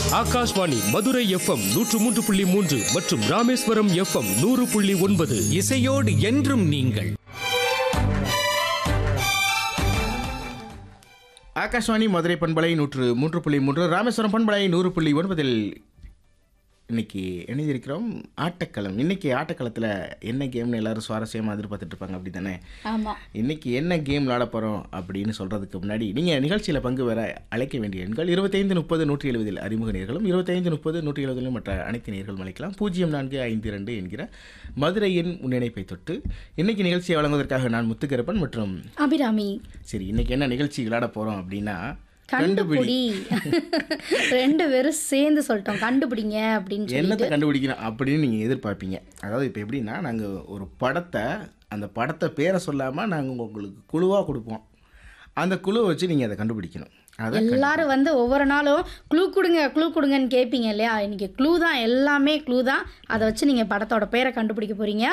Akashvani Madurai FM நூற்று மூன்று புள்ளி மூன்று மற்றும் ராமேஸ்வரம் எஃப்எம் நூறு புள்ளி ஒன்பது இசையோடு என்றும் நீங்கள் ஆகாஷ்வாணி மதுரை பண்பலை நூற்று மூன்று புள்ளி மூன்று ராமேஸ்வரம் பண்பலை நூறு புள்ளி ஒன்பதில் இன்னைக்கு இணைந்திருக்கிறோம் ஆட்டக்களம் இன்னைக்கு ஆட்டக்களத்தில் என்ன கேம்னு எல்லாரும் சுவாரஸ்யமாக எதிர்பார்த்துட்டு இருப்பாங்க அப்படி தானே ஆமா இன்னைக்கு என்ன கேம் விளாட போகிறோம் அப்படின்னு சொல்கிறதுக்கு முன்னாடி நீங்கள் நிகழ்ச்சியில் பங்கு பெற அழைக்க வேண்டிய எண்கள் இருபத்தைந்து முப்பது நூற்றி எழுபதில் அறிமுக நேர்களும் இருபத்தைந்து முப்பது நூற்றி எழுபதிலும் மற்ற அனைத்து நேர்களும் அழைக்கலாம் பூஜ்ஜியம் நான்கு ஐந்து ரெண்டு என்கிற மதுரையின் முன்னிணைப்பை தொட்டு இன்னைக்கு நிகழ்ச்சியை வழங்குவதற்காக நான் முத்துக்கரப்பன் மற்றும் அபிராமி சரி இன்னைக்கு என்ன நிகழ்ச்சி விளையாட போறோம் அப்படின்னா கண்டுபிடி ரெண்டு பேரும் சேர்ந்து சொல்லிட்டோம் கண்டுபிடிங்க அப்படின்னு சொல்லி என்னத்தை கண்டுபிடிக்கணும் அப்படின்னு நீங்கள் எதிர்பார்ப்பீங்க அதாவது இப்போ எப்படின்னா நாங்கள் ஒரு படத்தை அந்த படத்தை பேரை சொல்லாமல் நாங்கள் உங்களுக்கு குழுவாக கொடுப்போம் அந்த குழுவை வச்சு நீங்கள் அதை கண்டுபிடிக்கணும் அதை எல்லாரும் வந்து ஒவ்வொரு நாளும் க்ளூ கொடுங்க க்ளூ கொடுங்கன்னு கேட்பீங்க இல்லையா இன்னைக்கு க்ளூ தான் எல்லாமே க்ளூ தான் அதை வச்சு நீங்கள் படத்தோட பேரை கண்டுபிடிக்க போறீங்க